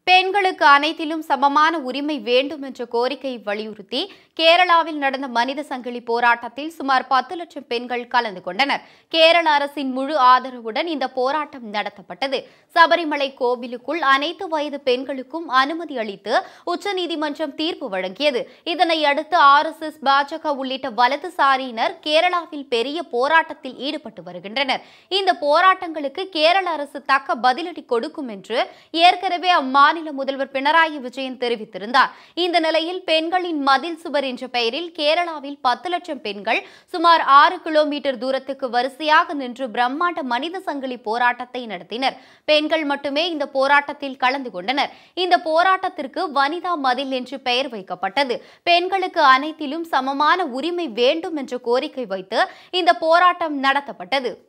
பெண்களுக்கு அனைத்திலும் சமமான உரிமை வேண்டும் என்ற கோரிக்கையை வலியுறுத்தி கேரளாவில் நடந்த மனித சங்கிலி போராட்டத்தில் சுமார் பத்து லட்சம் பெண்கள் கலந்து கொண்டனர் கேரள அரசின் முழு ஆதரவுடன் இந்த போராட்டம் நடத்தப்பட்டது சபரிமலை கோவிலுக்குள் அனைத்து வயது பெண்களுக்கும் அனுமதி அளித்து உச்சநீதிமன்றம் தீர்ப்பு வழங்கியது இதனை அடுத்து ஆர்எஸ்எஸ் பாஜக உள்ளிட்ட வலதுசாரியினர் கேரளாவில் பெரிய போராட்டத்தில் ஈடுபட்டு வருகின்றனர் இந்த போராட்டங்களுக்கு கேரள அரசு தக்க பதிலடி கொடுக்கும் என்று ஏற்கனவே அம்மாநில முதல்வர் பினராயி விஜயன் தெரிவித்திருந்தார் இந்த நிலையில் பெண்களின் மதில் சுவர் என்ற பெயரில் கேரளாவில் பத்து லட்சம் பெண்கள் சுமார் ஆறு கிலோமீட்டர் தூரத்துக்கு வரிசையாக நின்று பிரம்மாண்ட மனித சங்கிலி போராட்டத்தை நடத்தினர் பெண்கள் மட்டுமே இந்த போராட்டத்தில் கலந்து கொண்டனர் இந்த போராட்டத்திற்கு வனிதா மதில் என்று பெயர் வைக்கப்பட்டது பெண்களுக்கு அனைத்திலும் சமமான உரிமை வேண்டும் என்ற கோரிக்கை வைத்து இந்த போராட்டம் நடத்தப்பட்டது